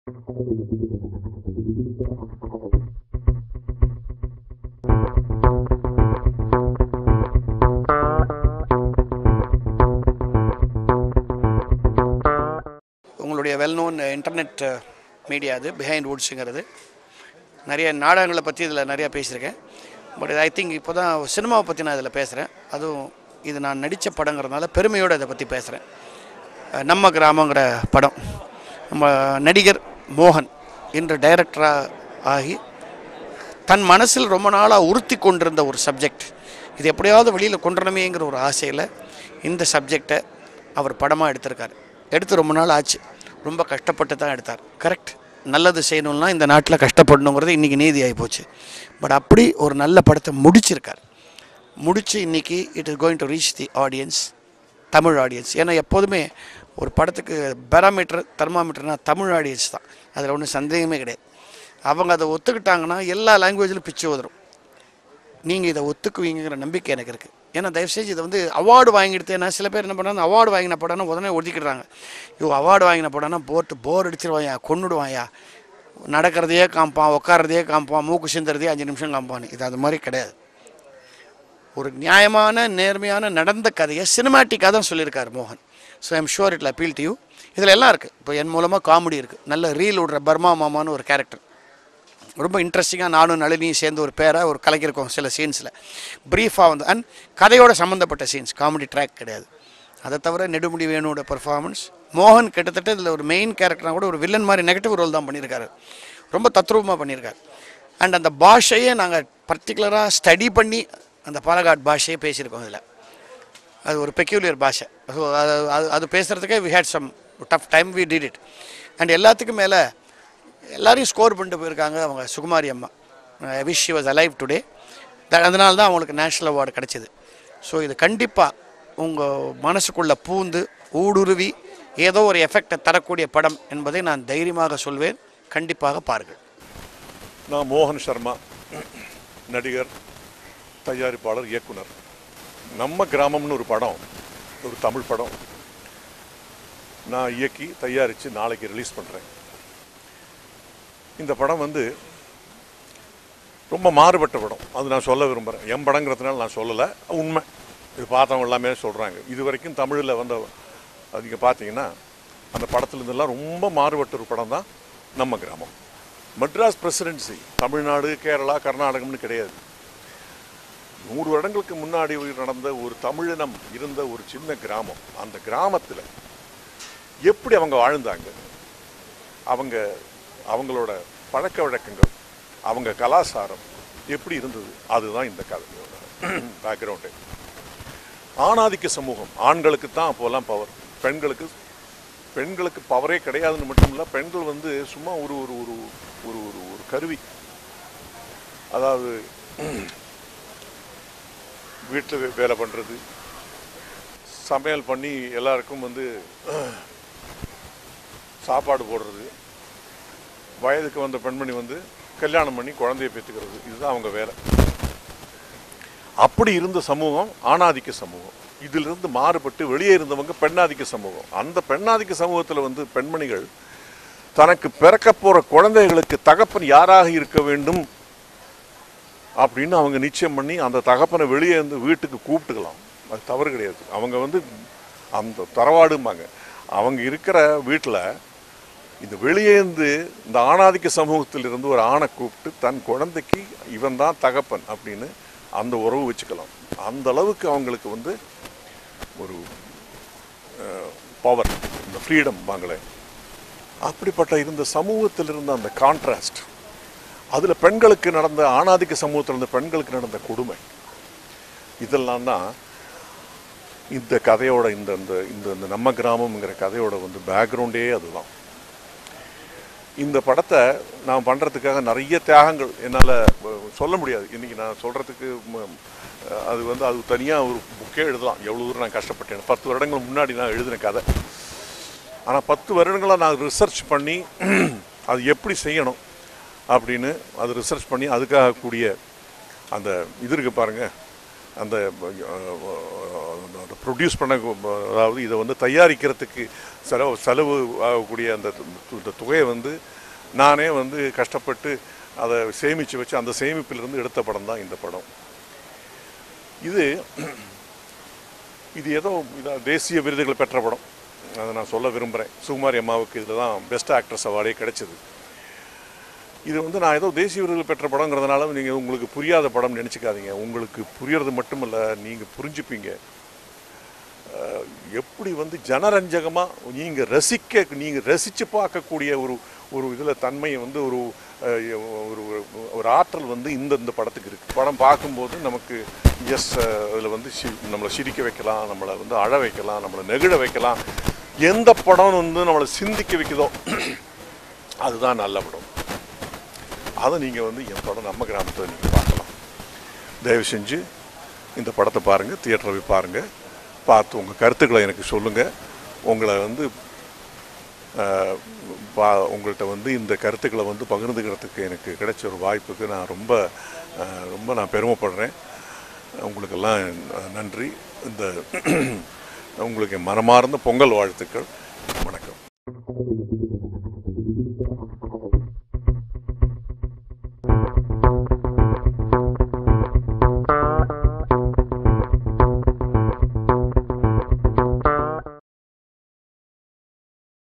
உங்களுடைய well known internet media அது behind வுட்ஸுங்கிறது நிறைய நாடகங்களை பற்றி இதில் நிறையா பேசியிருக்கேன் பட் ஐ திங்க் இப்போ தான் சினிமாவை பற்றி நான் இதில் பேசுகிறேன் அதுவும் இது நான் நடித்த படங்கிறதுனால பெருமையோடு இதை பற்றி பேசுகிறேன் நம்ம கிராமங்கிற படம் நம்ம நடிகர் மோகன் இன்று டைரக்டராக ஆகி தன் மனசில் ரொம்ப நாளாக உறுத்தி கொண்டிருந்த ஒரு சப்ஜெக்ட் இது எப்படியாவது வெளியில் கொண்டுறணுமேங்கிற ஒரு ஆசையில் இந்த சப்ஜெக்டை அவர் படமாக எடுத்திருக்காரு எடுத்து ரொம்ப நாள் ஆச்சு ரொம்ப கஷ்டப்பட்டு தான் எடுத்தார் கரெக்ட் நல்லது செய்யணும்னா இந்த நாட்டில் கஷ்டப்படணுங்கிறது இன்றைக்கி நீதி ஆகிப்போச்சு பட் அப்படி ஒரு நல்ல படத்தை முடிச்சிருக்கார் முடித்து இன்றைக்கி it is going to reach the audience Tamil audience ஏன்னா எப்போதுமே ஒரு படத்துக்கு பேராமீட்டர் தெர்மாமீட்டர்னால் தமிழ் ஆடியன்ஸ் தான் அதில் ஒன்றும் சந்தேகமே கிடையாது அவங்க அதை ஒத்துக்கிட்டாங்கன்னா எல்லா லாங்குவேஜிலும் பிச்சு உதரும் நீங்கள் இதை ஒத்துக்குவீங்கிற நம்பிக்கை எனக்கு இருக்குது ஏன்னா தயவுசெய்து இதை வந்து அவார்டு வாங்கிடுத்தேன்னா சில பேர் என்ன பண்ணுறாங்க அவார்டு வாங்கின படம்னா உடனே ஒதுக்கிடுறாங்க ஐயோ அவார்டு வாங்கின படம்னா போட்டு போர் அடிச்சிருவாயா கொன்னுடுவாயா நடக்கிறதையே காமிப்பான் உட்காரதையே காமிப்பான் மூக்கு சிந்துறதையே அஞ்சு நிமிஷம் காமிப்பான் இது அது மாதிரி கிடையாது ஒரு நியாயமான நேர்மையான நடந்த கதையை சினிமாட்டிக்காக தான் சொல்லியிருக்கார் மோகன் so I'm sure it'll appeal to you இதில் எல்லாம் இருக்குது இப்போ என் மூலமாக காமெடி இருக்குது நல்ல ரீல் விடுற பர்மா மாமான்னு ஒரு கேரக்டர் ரொம்ப இன்ட்ரெஸ்டிங்காக நானும் நளினியும் சேர்ந்து ஒரு பேரை ஒரு கலக்கியிருக்கோம் சில சீன்ஸில் ப்ரீஃபாக வந்து அண்ட் கதையோட சம்மந்தப்பட்ட சீன்ஸ் காமெடி ட்ராக் கிடையாது அதை தவிர நெடுமுடி வேணுவோட பர்ஃபார்மன்ஸ் மோகன் கிட்டத்தட்ட இதில் ஒரு மெயின் கேரக்டராக கூட ஒரு வில்லன் மாதிரி நெகட்டிவ் ரோல் தான் பண்ணியிருக்காரு ரொம்ப தத்ரூபமாக பண்ணியிருக்காரு அண்ட் அந்த பாஷையை நாங்கள் பர்டிகுலராக ஸ்டடி பண்ணி அந்த பாலகாட் பாஷையை பேசியிருக்கோம் இதில் அது ஒரு பெக்யூலியர் பாஷை ஸோ அது அது அது பேசுகிறதுக்கே we had some tough time we did it and எல்லாத்துக்கும் மேலே எல்லாரையும் ஸ்கோர் பண்ணிட்டு போயிருக்காங்க அவங்க சுகுமாரி அம்மா I wish she was alive today அதனால தான் அவங்களுக்கு நேஷ்னல் அவார்டு கிடச்சிது ஸோ இது கண்டிப்பாக உங்கள் மனசுக்குள்ளே பூந்து ஊடுருவி ஏதோ ஒரு எஃபெக்டை தரக்கூடிய படம் என்பதை நான் தைரியமாக சொல்வேன் கண்டிப்பாக பாருங்கள் நான் மோகன் சர்மா நடிகர் தயாரிப்பாளர் இயக்குனர் நம்ம கிராமம்னு ஒரு படம் ஒரு தமிழ் படம் நான் இயக்கி தயாரித்து நாளைக்கு ரிலீஸ் பண்ணுறேன் இந்த படம் வந்து ரொம்ப மாறுபட்ட படம் அது நான் சொல்ல விரும்புகிறேன் என் படங்கிறதுனால நான் சொல்லலை உண்மை இது பார்த்தவங்க எல்லாமே சொல்கிறாங்க இது வரைக்கும் தமிழில் வந்த நீங்கள் பார்த்தீங்கன்னா அந்த படத்துலேருந்தெல்லாம் ரொம்ப மாறுபட்ட ஒரு படம் தான் நம்ம கிராமம் மெட்ராஸ் பிரசிடென்சி தமிழ்நாடு கேரளா கர்நாடகம்னு கிடையாது நூறு வருடங்களுக்கு முன்னாடி நடந்த ஒரு தமிழினம் இருந்த ஒரு சின்ன கிராமம் அந்த கிராமத்தில் எப்படி அவங்க வாழ்ந்தாங்க அவங்க அவங்களோட பழக்க வழக்கங்கள் அவங்க கலாச்சாரம் எப்படி இருந்தது அதுதான் இந்த கதையோட பேக்ரவுண்டு ஆணாதிக்க சமூகம் ஆண்களுக்கு தான் அப்போல்லாம் பவர் பெண்களுக்கு பெண்களுக்கு பவரே கிடையாதுன்னு மட்டும் இல்லை பெண்கள் வந்து சும்மா ஒரு ஒரு ஒரு ஒரு ஒரு ஒரு கருவி அதாவது வீட்டில் வேலை பண்ணுறது சமையல் பண்ணி எல்லாருக்கும் வந்து சாப்பாடு போடுறது வயதுக்கு வந்த பெண்மணி வந்து கல்யாணம் பண்ணி குழந்தைய பெற்றுக்கிறது இதுதான் அவங்க வேலை அப்படி இருந்த சமூகம் ஆணாதிக்க சமூகம் இதிலிருந்து மாறுபட்டு வெளியே இருந்தவங்க பெண்ணாதிக்க சமூகம் அந்த பெண்ணாதிக்க சமூகத்தில் வந்து பெண்மணிகள் தனக்கு பிறக்க போற குழந்தைகளுக்கு தகப்பன் யாராக இருக்க வேண்டும் அப்படின்னு அவங்க நிச்சயம் பண்ணி அந்த தகப்பனை வெளியே இருந்து வீட்டுக்கு கூப்பிட்டுக்கலாம் அது தவறு கிடையாது அவங்க வந்து அந்த தரவாடும்பாங்க அவங்க இருக்கிற வீட்டில் இந்த வெளியே இருந்து இந்த ஆணாதிக்க சமூகத்தில் இருந்து ஒரு ஆணை கூப்பிட்டு தன் குழந்தைக்கு இவன் தான் தகப்பன் அப்படின்னு அந்த உறவு வச்சுக்கலாம் அந்த அளவுக்கு அவங்களுக்கு வந்து ஒரு பவர் இந்த ஃப்ரீடம் வாங்களே அப்படிப்பட்ட இருந்த சமூகத்தில் இருந்த அந்த கான்ட்ராஸ்ட் அதில் பெண்களுக்கு நடந்த ஆணாதிக்க சமூகத்தில் இருந்த பெண்களுக்கு நடந்த கொடுமை இதெல்லாம் தான் இந்த கதையோட இந்த இந்த இந்த இந்த நம்ம கிராமம்ங்கிற கதையோட வந்து பேக்ரவுண்டே அதுதான் இந்த படத்தை நான் பண்ணுறதுக்காக நிறைய தியாகங்கள் என்னால் சொல்ல முடியாது இன்றைக்கி நான் சொல்கிறதுக்கு அது வந்து அது தனியாக ஒரு புக்கே எழுதலாம் எவ்வளோ தூரம் நான் கஷ்டப்பட்டேன் பத்து வருடங்கள் முன்னாடி நான் எழுதின கதை ஆனால் பத்து வருடங்களாக நான் ரிசர்ச் பண்ணி அது எப்படி செய்யணும் அப்படின்னு அது ரிசர்ச் பண்ணி அதுக்காக கூடிய அந்த இது இருக்கு பாருங்கள் அந்த ப்ரொடியூஸ் பண்ண அதாவது இதை வந்து தயாரிக்கிறதுக்கு செலவு செலவு ஆகக்கூடிய அந்த து- இந்த தொகையை வந்து நானே வந்து கஷ்டப்பட்டு அதை சேமித்து வச்சு அந்த சேமிப்பிலிருந்து எடுத்த படம் தான் இந்த படம் இது இது ஏதோ இதான் தேசிய விருதுகள் பெற்ற படம் அதை நான் சொல்ல விரும்புகிறேன் சுகுமாரி அம்மாவுக்கு இதில் தான் பெஸ்ட் ஆக்ட்ரஸ் அவார்டே கிடைச்சது இது வந்து நான் ஏதோ தேசிய விருதுகள் பெற்ற படங்கிறதுனால நீங்கள் உங்களுக்கு புரியாத படம் நினச்சிக்காதீங்க உங்களுக்கு புரியறது மட்டுமல்ல நீங்கள் புரிஞ்சுப்பீங்க அஹ், எப்படி வந்து ஜனரஞ்சகமாக நீங்கள் ரசிக்க நீங்கள் ரசித்து பார்க்கக்கூடிய ஒரு ஒரு இதில் தன்மை வந்து ஒரு அஹ், ஒரு ஒரு- ஒரு ஆற்றல் வந்து இந்த இந்த படத்துக்கு இருக்குது படம் பார்க்கும்போது நமக்கு எஸ் அதில் வந்து சி நம்மளை சிரிக்க வைக்கலாம் நம்மளை வந்து அழ வைக்கலாம் நம்மளை நெகிழ வைக்கலாம் எந்த படம் வந்து நம்மளை சிந்திக்க வைக்குதோ அதுதான் நல்ல படம் அதை நீங்கள் வந்து என் படம் நம்ம கிராமத்தில் நீங்கள் பார்க்கலாம் தயவு செஞ்சு இந்த படத்தை பாருங்கள் தியேட்டரில் போய் பாருங்கள் பார்த்து உங்கள் கருத்துக்களை எனக்கு சொல்லுங்கள் உங்களை வந்து ஆஹ், பா உங்கள்கிட்ட வந்து இந்த கருத்துக்களை வந்து பகிர்ந்துக்கிறதுக்கு எனக்கு கிடைச்ச ஒரு வாய்ப்புக்கு நான் ரொம்ப ஆஹ், ரொம்ப நான் பெருமைப்படுறேன் உங்களுக்கெல்லாம் அஹ், நன்றி இந்த உங்களுக்கு என் மனமார்ந்த பொங்கல் வாழ்த்துக்கள் வணக்கம்